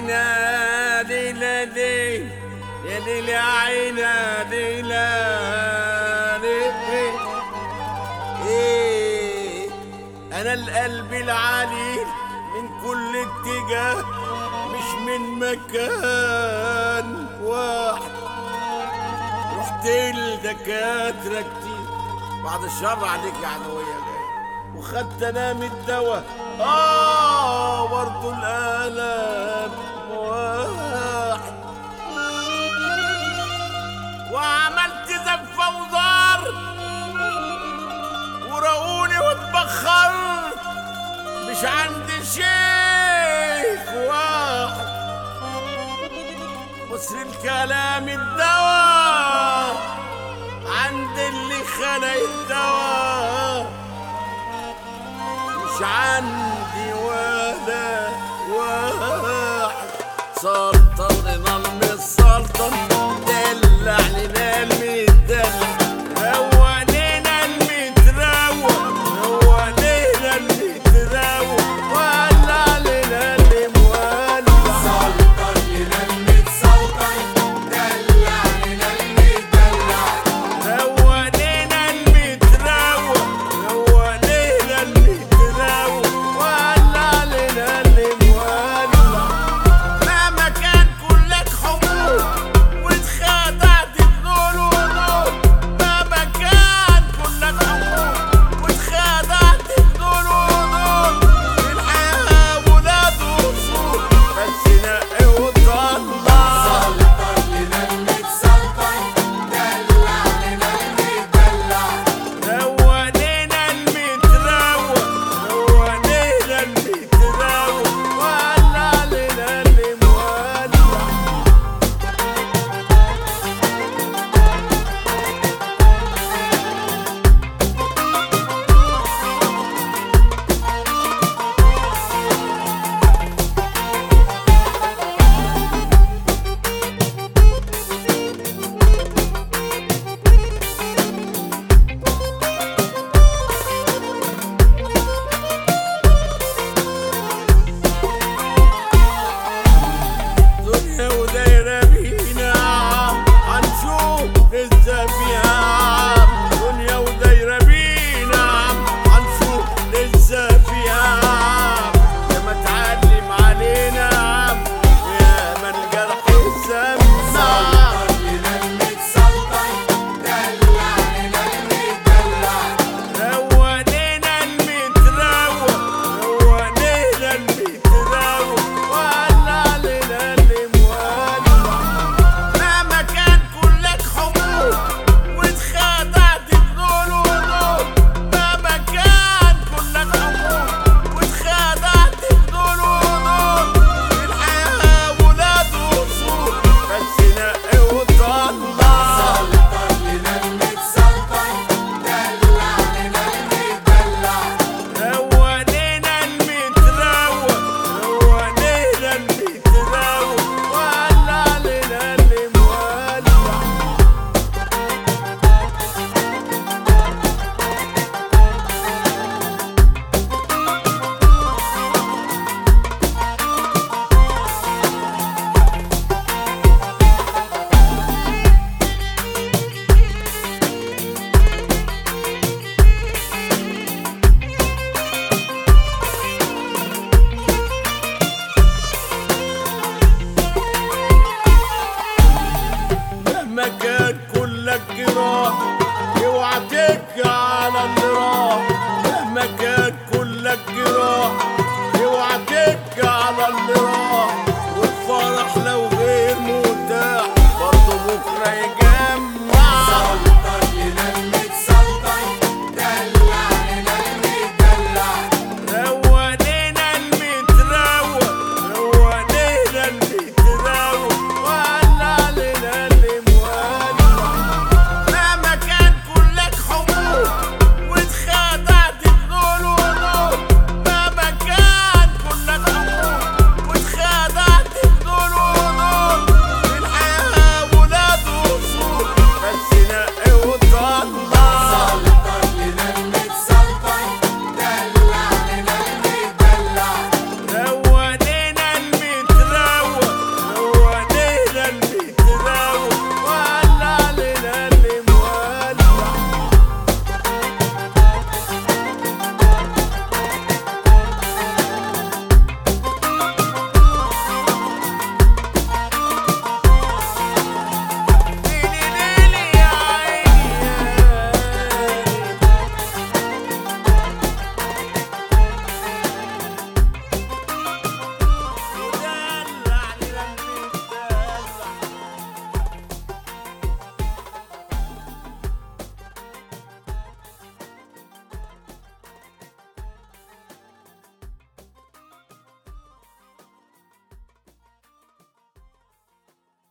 عينا ليلة ليل يا ليل يا عينا ليلة ليل ايه انا القلب العليل من كل اتجاه مش من مكان واحد رحت لدكاترة كتير بعد الشر عليك يا عدوية جاي وخدت انا من الدواء اه برضه الالم واحد وعملت زفة وزار وراقوني واتبخرت مش عندي شيخ واحد مصر الكلام الدواء عند اللي خلق الدواء مش عندي ولا واحد سلطن نظم السلطن دلعني